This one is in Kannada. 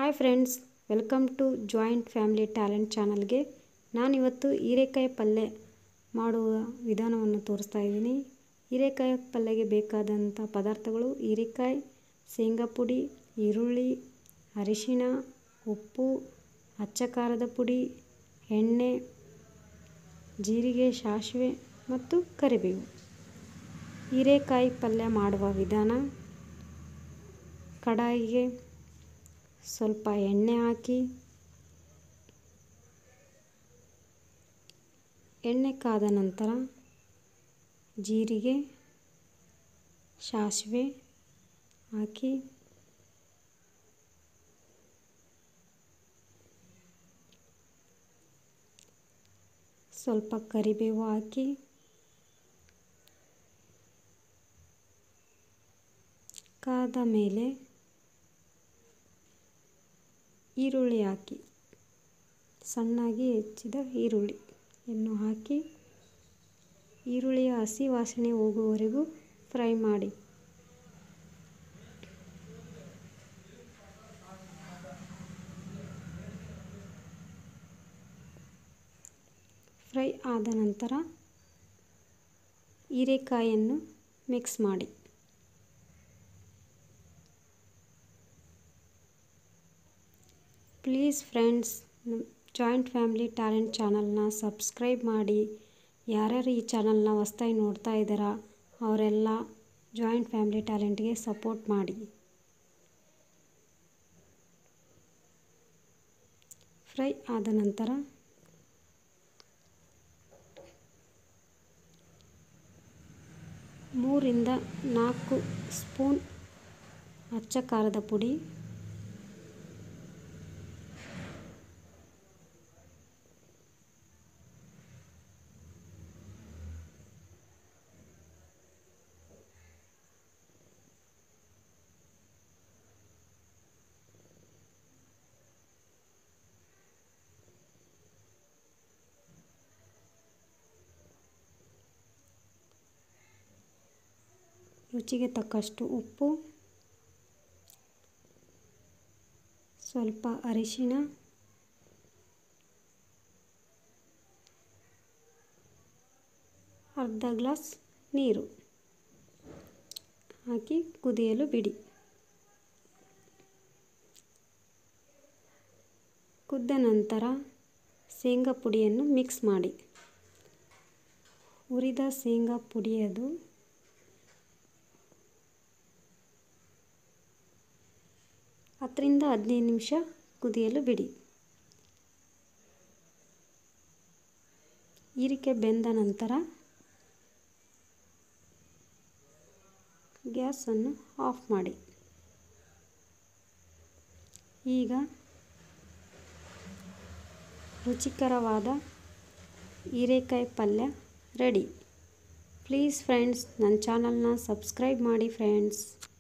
hi friends welcome to joint family talent ಚಾನಲ್ಗೆ ನಾನಿವತ್ತು ಹೀರೆಕಾಯಿ ಪಲ್ಯ ಮಾಡುವ ವಿಧಾನವನ್ನು ತೋರಿಸ್ತಾ ಇದ್ದೀನಿ ಹೀರೆಕಾಯಿ ಪಲ್ಯಗೆ ಬೇಕಾದಂಥ ಪದಾರ್ಥಗಳು ಹೀರೆಕಾಯಿ ಶೇಂಗಾ ಪುಡಿ ಈರುಳ್ಳಿ ಅರಿಶಿಣ ಉಪ್ಪು ಅಚ್ಚ ಖಾರದ ಪುಡಿ ಎಣ್ಣೆ ಜೀರಿಗೆ ಸಾಸಿವೆ ಮತ್ತು ಕರಿಬೇವು ಹೀರೆಕಾಯಿ ಪಲ್ಯ ಮಾಡುವ ವಿಧಾನ ಕಡಾಯಿಗೆ ಸ್ವಲ್ಪ ಎಣ್ಣೆ ಹಾಕಿ ಎಣ್ಣೆ ಕಾದ ನಂತರ ಜೀರಿಗೆ ಸಾಸಿವೆ ಹಾಕಿ ಸ್ವಲ್ಪ ಕರಿಬೇವು ಹಾಕಿ ಕಾದ ಮೇಲೆ ಈರುಳ್ಳಿ ಹಾಕಿ ಸಣ್ಣಾಗಿ ಹೆಚ್ಚಿದ ಈರುಳ್ಳಿಯನ್ನು ಹಾಕಿ ಈರುಳ್ಳಿಯ ಹಸಿ ವಾಸನೆ ಹೋಗುವವರೆಗೂ ಫ್ರೈ ಮಾಡಿ ಫ್ರೈ ಆದ ನಂತರ ಹೀರೆಕಾಯನ್ನು ಮಿಕ್ಸ್ ಮಾಡಿ please friends joint family talent ಚಾನಲ್ನ ಸಬ್ಸ್ಕ್ರೈಬ್ ಮಾಡಿ ಯಾರ್ಯಾರು ಈ ಚಾನಲ್ನ ಹೊಸ್ದಾಗಿ ನೋಡ್ತಾ ಇದ್ದಾರಾ ಅವರೆಲ್ಲ ಜಾಯಿಂಟ್ ಫ್ಯಾಮಿಲಿ ಟ್ಯಾಲೆಂಟ್ಗೆ ಸಪೋರ್ಟ್ ಮಾಡಿ ಫ್ರೈ ಆದ ನಂತರ ಮೂರಿಂದ ನಾಲ್ಕು ಸ್ಪೂನ್ ಅಚ್ಚ ಖಾರದ ಪುಡಿ ರುಚಿಗೆ ತಕ್ಕಷ್ಟು ಉಪ್ಪು ಸ್ವಲ್ಪ ಅರಿಶಿಣ ಅರ್ಧ ಗ್ಲಾಸ್ ನೀರು ಹಾಕಿ ಕುದಿಯಲು ಬಿಡಿ ಕುದ್ದ ನಂತರ ಶೇಂಗಾ ಪುಡಿಯನ್ನು ಮಿಕ್ಸ್ ಮಾಡಿ ಹುರಿದ ಶೇಂಗಾ ಪುಡಿಯದು ಹತ್ತರಿಂದ ಹದಿನೈದು ನಿಮಿಷ ಕುದಿಯಲು ಬಿಡಿ ಹೀರಿಕೆ ಬೆಂದ ನಂತರ ಗ್ಯಾಸನ್ನು ಆಫ್ ಮಾಡಿ ಈಗ ರುಚಿಕರವಾದ ಹೀರೆಕಾಯಿ ಪಲ್ಯ ರೆಡಿ ಪ್ಲೀಸ್ ಫ್ರೆಂಡ್ಸ್ ನನ್ನ ಚಾನಲ್ನ ಸಬ್ಸ್ಕ್ರೈಬ್ ಮಾಡಿ ಫ್ರೆಂಡ್ಸ್